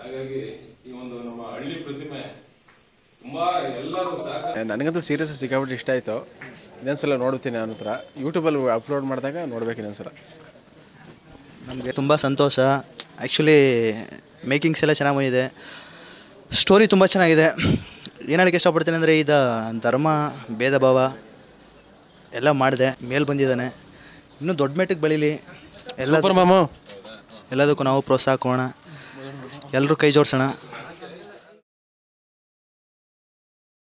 ಹಾಗಾಗಿ ಈ ಒಂದು ನಮ್ಮ ಹಳ್ಳಿ ಪ್ರತಿಮೆ ತುಂಬಾ ಎಲ್ಲರೂ ಸಹಕಾರ ನನಗಂತೂ ಸೀರಿಯಸ್ ಸಿಕ್ಕಾಬಿಟ್ಟು ಇಷ್ಟ ಆಯಿತು ಇನ್ನೊಂದ್ಸಲ ನೋಡ್ತೀನಿ ನನ್ನ ಹತ್ರ ಯೂಟ್ಯೂಬಲ್ಲಿ ಅಪ್ಲೋಡ್ ಮಾಡಿದಾಗ ನೋಡ್ಬೇಕು ಇನ್ನೊಂದ್ಸಲ ನಮಗೆ ತುಂಬ ಸಂತೋಷ ಆ್ಯಕ್ಚುಲಿ ಮೇಕಿಂಗ್ಸ್ ಎಲ್ಲ ಚೆನ್ನಾಗಿ ಬಂದಿದೆ ಸ್ಟೋರಿ ತುಂಬ ಚೆನ್ನಾಗಿದೆ ಏನು ಹೇಳಕ್ಕೆ ಇಷ್ಟಪಡ್ತೀನಿ ಅಂದರೆ ಇದು ಧರ್ಮ ಭೇದ ಭಾವ ಎಲ್ಲ ಮಾಡಿದೆ ಮೇಲೆ ಬಂದಿದ್ದಾನೆ ಇನ್ನೂ ದೊಡ್ಡ ಮಟ್ಟಿಗೆ ಬೆಳೀಲಿ ಎಲ್ಲ ಸೂಪರ್ ಮಾಮು ಎಲ್ಲದಕ್ಕೂ ನಾವು ಪ್ರೋತ್ಸಾಹ ಕೊಡೋಣ ಎಲ್ಲರೂ ಕೈ ಜೋಡಿಸೋಣ